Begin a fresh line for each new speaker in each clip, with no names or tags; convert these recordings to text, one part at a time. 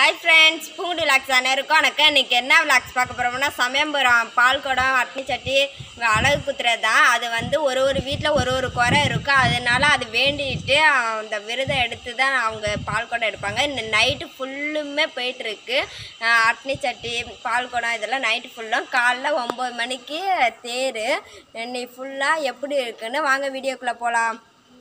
hi friends பூங்குடி vlogs அனைவருக்கும் வணக்கம் இன்றைக்கி என்ன விளாக்ஸ் பார்க்க போகிறோம்னா சமயபுரம் பால் குடம் அட்னி சட்டி இங்க அழகு குத்துறது தான் அது வந்து ஒரு ஒரு வீட்டில் ஒரு ஒரு குறை இருக்கும் அதனால அது வேண்டிட்டு அந்த விரதம் எடுத்து தான் அவங்க பால் குடம் எடுப்பாங்க இந்த நைட்டு ஃபுல்லுமே போயிட்டுருக்கு அட்னி சட்டி பால் குடம் இதெல்லாம் நைட்டு ஃபுல்லும் காலைல ஒம்பது மணிக்கு தேர் இன்னைக்கு ஃபுல்லாக எப்படி இருக்குன்னு வாங்க வீடியோக்குள்ளே போகலாம்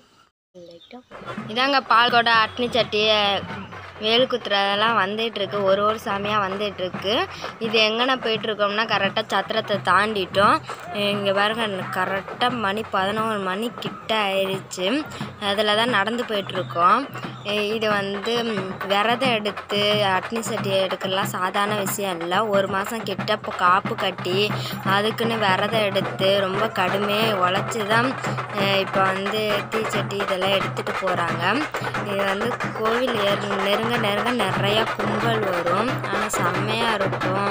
இதாங்க பால்கோடை அட்னி சட்டி வேல் குத்துறதெல்லாம் வந்துட்டு இருக்கு ஒரு ஒரு சாமியாக வந்துட்டு இருக்கு இது எங்கன போயிட்டு இருக்கோம்னா கரெக்டாக சத்திரத்தை தாண்டிட்டோம் இங்கே பாருங்க கரெக்டாக மணி பதினோரு மணி கிட்ட ஆயிடுச்சு அதில் தான் நடந்து போயிட்டுருக்கோம் இது வந்து ம், விரதம் எடுத்து அட்னி சட்டி எடுக்கலாம் சாதாரண விஷயம் இல்லை ஒரு மாதம் கிட்ட இப்போ காப்பு கட்டி அதுக்குன்னு விரதம் எடுத்து ரொம்ப கடுமையாக உழைச்சி தான் இப்போ வந்து தீச்சட்டி இதெல்லாம் எடுத்துகிட்டு போகிறாங்க இது வந்து கோவில் ஏறு நெருங்க நெருங்க நிறையா கும்பல் வரும் ஆனால் செம்மையாக இருக்கும்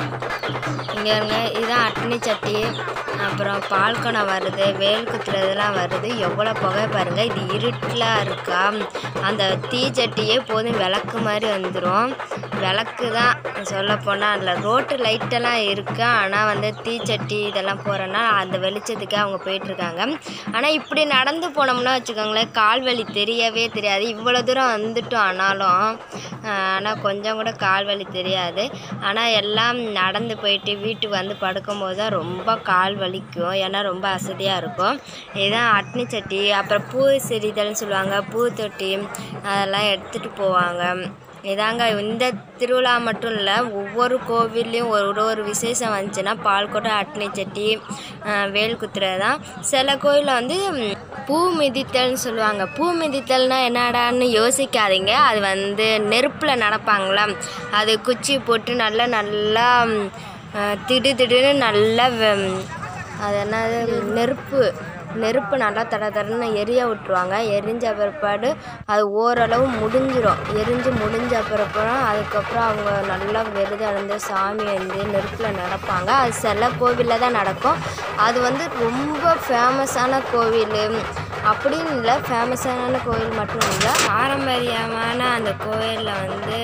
இங்கே இருங்க இதுதான் அட்னி சட்டி அப்புறம் பால்கணம் வருது வேல் குத்துறதுலாம் வருது எவ்வளோ புகை பாருங்கள் இது இருட்டில் இருக்கா அந்த தீச்சட்டியே போதும் விளக்கு மாதிரி வந்துடும் விளக்கு தான் சொல்லப்போனால் அதில் ரோட்டு லைட்டெல்லாம் இருக்குது ஆனால் வந்து தீச்சட்டி இதெல்லாம் போகிறோன்னா அந்த வெளிச்சத்துக்கே அவங்க போயிட்டுருக்காங்க ஆனால் இப்படி நடந்து போனோம்னா வச்சுக்கோங்களேன் கால் வலி தெரியவே தெரியாது இவ்வளோ தூரம் வந்துட்டோம் ஆனாலும் ஆனால் கொஞ்சம் கூட கால் வலி தெரியாது ஆனால் எல்லாம் நடந்து போயிட்டு வீட்டுக்கு வந்து படுக்கும்போது தான் ரொம்ப கால் வலிக்கும் ஏன்னா ரொம்ப அசதியாக இருக்கும் இதுதான் அட்னி சட்டி அப்புறம் பூ செடிதல்னு சொல்லுவாங்க பூ தொட்டி அதெல்லாம் எடுத்துகிட்டு போவாங்க இதாங்க இந்த திருவிழா மட்டும் இல்லை ஒவ்வொரு கோவில்லையும் ஒரு ஒரு விசேஷம் வந்துச்சுன்னா பால்கோட்டை அட்னி சட்டி அஹ், வேல் குத்துறது தான் சில கோயிலில் வந்து ம், பூ மிதித்தல்னு சொல்லுவாங்க பூ மிதித்தல்னா என்னடான்னு யோசிக்காதீங்க அது வந்து நெருப்பில் நடப்பாங்களா அது குச்சி போட்டு நல்லா நல்லா ம், அஹ், திடு திடுன்னு நல்லா வெ- அது என்னது நெருப்பு நெருப்பு நல்லா தட தடன்னு எரிய விட்ருவாங்க எரிஞ்ச பிற்பாடு அது ஓரளவு முடிஞ்சிரும் எரிஞ்சு முடிஞ்ச பிறப்புறம் அதுக்கப்புறம் அவங்க நல்லா விரதம் இருந்து சாமி வந்து நெருப்பில் நடப்பாங்க அது சில கோவிலில் தான் நடக்கும் அது வந்து ரொம்ப ஃபேமஸான கோவில் அப்படின்னு இல்லை ஃபேமஸான கோவில் மட்டும் இல்லை பாரம்பரியமான அந்த கோவிலில் வந்து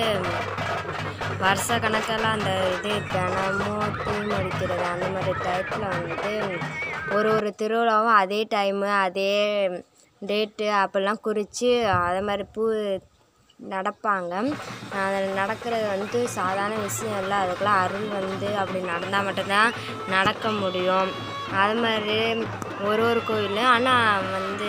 வருஷ கணக்கில் அந்த இது தினமும் தீ முடிக்கிறது அந்த மாதிரி டயத்தில் வந்து ஒரு ஒரு திருவிழாவும் அதே டைமு அதே டேட்டு அப்படிலாம் குறித்து அதே மாதிரி பூ நடப்பாங்க அதில் நடக்கிறது வந்து சாதாரண விஷயம் இல்லை அதுக்கெல்லாம் அருள் வந்து அப்படி நடந்தால் மட்டும்தான் நடக்க முடியும் அது மாதிரி ஒரு ஒரு கோயிலும் ஆனால் வந்து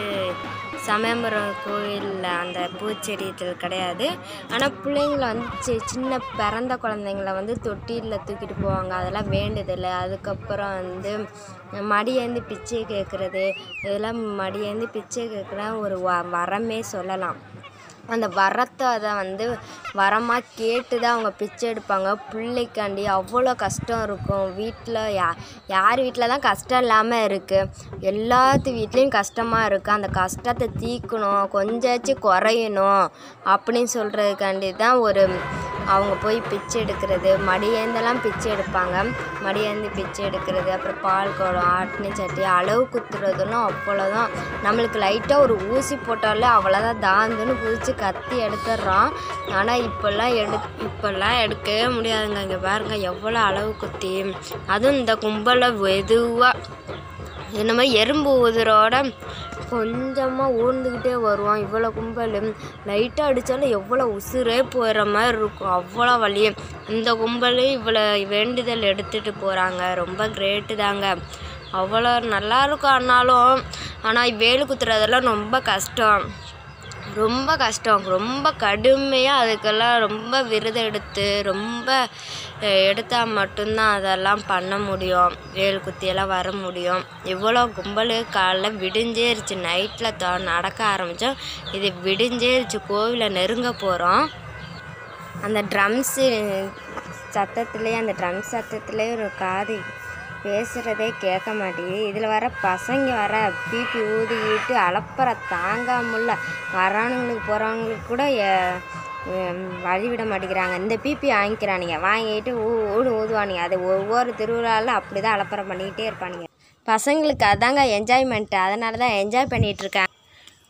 சமயபுரம் கோயிலில் அந்த பூச்செடி இது கிடையாது ஆனால் பிள்ளைங்கள வந்து சி- சின்ன பிறந்த குழந்தைங்கள வந்து தொட்டிலில் தூக்கிட்டு போவாங்க அதெல்லாம் வேண்டுதல் அதுக்கப்புறம் வந்து மடியேந்தி பிச்சை கேட்குறது இதெல்லாம் மடியேந்தி பிச்சை கேட்குற ஒரு வ வரமே சொல்லலாம் அந்த வரத்தை அதை வந்து வரமாக கேட்டு தான் அவங்க பிச்சை எடுப்பாங்க பிள்ளைக்காண்டி அவ்வளோ கஷ்டம் இருக்கும் வீட்டில் யா யார் வீட்டில் தான் கஷ்டம் இல்லாமல் இருக்குது எல்லாத்து வீட்லேயும் கஷ்டமாக இருக்குது அந்த கஷ்டத்தை தீர்க்கணும் கொஞ்சாச்சும் குறையணும் அப்படின்னு சொல்கிறதுக்காண்டி தான் ஒரு அவங்க போய் பிச்சை எடுக்கிறது மடியேந்தெல்லாம் பிச்சை எடுப்பாங்க மடியேந்து பிச்சை எடுக்கிறது அப்புறம் பால் குடம் ஆட்டினி சட்டி அளவு குத்துறதெல்லாம் அவ்வளோதான் நம்மளுக்கு லைட்டாக ஒரு ஊசி போட்டாலே அவ்வளோதான் தாந்துன்னு குதித்து கத்தி எடுத்துடுறோம் ஆனால் இப்போல்லாம் எடு இப்போல்லாம் எடுக்கவே முடியாதுங்க இங்கே பாருங்க எவ்வளோ அளவு குத்தி அதுவும் இந்த கும்பலை வெதுவாக என்னமோ எறும்பு ஊதுறோட கொஞ்சமாக ஊர்ந்துக்கிட்டே வருவோம் இவ்வளோ கும்பல் லைட்டாக அடித்தாலும் எவ்வளோ உசுரே போயிடுற மாதிரி இருக்கும் அவ்வளோ வலி இந்த கும்பல் இவ்வளோ வேண்டுதல் எடுத்துகிட்டு போகிறாங்க ரொம்ப கிரேட்டு தாங்க அவ்வளோ நல்லா இருக்கும் ஆனாலும் ஆனால் வேலு குத்துறதெல்லாம் ரொம்ப கஷ்டம் ரொம்ப கஷ்டம் ரொம்ப கடுமையாக அதுக்கெல்லாம் ரொம்ப விரதம் எடுத்து ரொம்ப எடுத்தால் மட்டும்தான் அதெல்லாம் பண்ண முடியும் வேல் குத்தியெல்லாம் வர முடியும் இவ்வளோ கும்பல் காலைல விடிஞ்சேருச்சு நைட்டில் த நடக்க ஆரம்பித்தோம் இது விடிஞ்சேருச்சு கோவிலை நெருங்க போகிறோம் அந்த ட்ரம்ஸு சத்தத்துலேயே அந்த ட்ரம் சத்தத்துலேயே ஒரு காது பேசுகிறதே கேட்க மாட்டேங்குது இதில் வர பசங்க வர பிபி ஊதிக்கிட்டு அலப்பற தாங்காமுல்ல வரானுங்களுக்கு போகிறவங்களுக்கு கூட எ- எம், வழி விட மாட்டேங்கிறாங்க இந்த பிபி வாங்கிக்கிறானுங்க வாங்கிட்டு ஊ ஊடு ஊதுவானுங்க அது ஒவ்வொரு திருவிழாவில் அப்படி தான் அலப்பறம் பண்ணிக்கிட்டே இருப்பானுங்க பசங்களுக்கு அதாங்க என்ஜாய்மெண்ட்டு அதனால தான் என்ஜாய் பண்ணிகிட்டு இருக்காங்க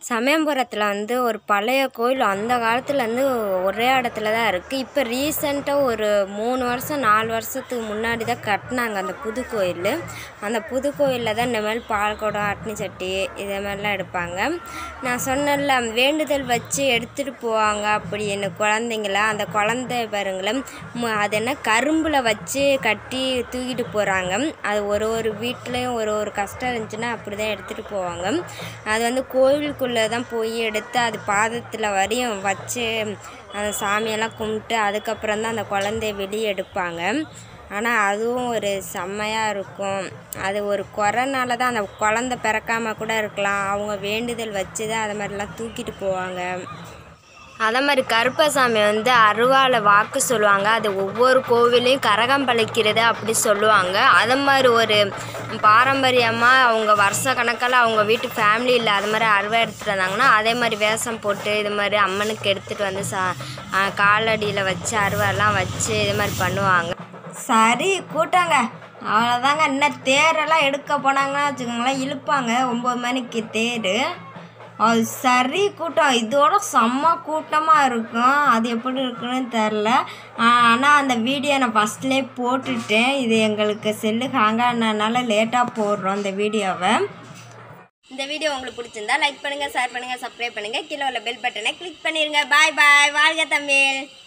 சமயபுரத்தில் வந்து ஒரு பழைய கோயில் அந்த காலத்துலேருந்து ஒரே இடத்துல தான் இருக்குது இப்போ ரீசெண்டாக ஒரு மூணு வருஷம் நாலு வருஷத்துக்கு முன்னாடி தான் கட்டினாங்க அந்த புது கோயில் அந்த புது கோயிலில் தான் இந்த மாதிரி பால் குடம் அட்னி சட்டி இதே மாதிரிலாம் எடுப்பாங்க நான் சொன்னேன்ல வேண்டுதல் வச்சு எடுத்துகிட்டு போவாங்க அப்படின்னு குழந்தைங்கள அந்த குழந்தை பாருங்களேன் மு- அது என்ன கரும்பில் வச்சு கட்டி தூக்கிட்டு போகிறாங்க அது ஒரு ஒரு வீட்லேயும் ஒரு ஒரு கஷ்டம் இருந்துச்சுன்னா அப்படி தான் எடுத்துகிட்டு போவாங்க அது வந்து கோயிலுக்குள்ளே தான் போய் எடுத்து அது பாதத்தில் வரையும் வச்சு அந்த சாமியெல்லாம் கும்பிட்டு அதுக்கப்புறம் தான் அந்த குழந்தைய வெளியே எடுப்பாங்க ஆனால் அதுவும் ஒரு செம்மையாக இருக்கும் அது ஒரு குறைனால தான் அந்த குழந்தை பிறக்காம கூட இருக்கலாம் அவங்க வேண்டுதல் வச்சு தான் அது மாதிரிலாம் தூக்கிட்டு போவாங்க அதே மாதிரி கருப்பசாமி வந்து அருவாளை வாக்கு சொல்லுவாங்க அது ஒவ்வொரு கோவிலையும் கரகம் பழிக்கிறது அப்படி சொல்லுவாங்க அது மாதிரி ஒரு பாரம்பரியமாக அவங்க வருஷ கணக்கில் அவங்க வீட்டு ஃபேமிலியில் அது மாதிரி அருவா எடுத்துகிட்டு வந்தாங்கன்னா அதே மாதிரி வேஷம் போட்டு இது மாதிரி அம்மனுக்கு எடுத்துகிட்டு வந்து சா ஆ, காலடியில் வச்சு அருவாலாம் வச்சு இது மாதிரி பண்ணுவாங்க சரி கூட்டாங்க அவ்வளோதாங்க இன்னும் தேரெல்லாம் எடுக்க போனாங்கன்னா வச்சுக்கோங்களேன் இழுப்பாங்க ஒம்பது மணிக்கு தேர் அது சரி கூட்டம் இதோட செம்ம கூட்டமாக இருக்கும் அது எப்படி இருக்குன்னு தெரில ஆனால் அந்த வீடியோ நான் ஃபஸ்ட்லேயே போட்டுட்டேன் இது எங்களுக்கு செல்லு ஹேங் ஆனதுனால லேட்டாக போடுறோம் இந்த வீடியோவை இந்த வீடியோ உங்களுக்கு பிடிச்சிருந்தா லைக் பண்ணுங்கள் ஷேர் பண்ணுங்கள் சப்ஸ்கிரைப் பண்ணுங்கள் கீழே உள்ள பெல் பட்டனை கிளிக் பண்ணிடுங்க பாய் பாய் வாழ்க தமிழ்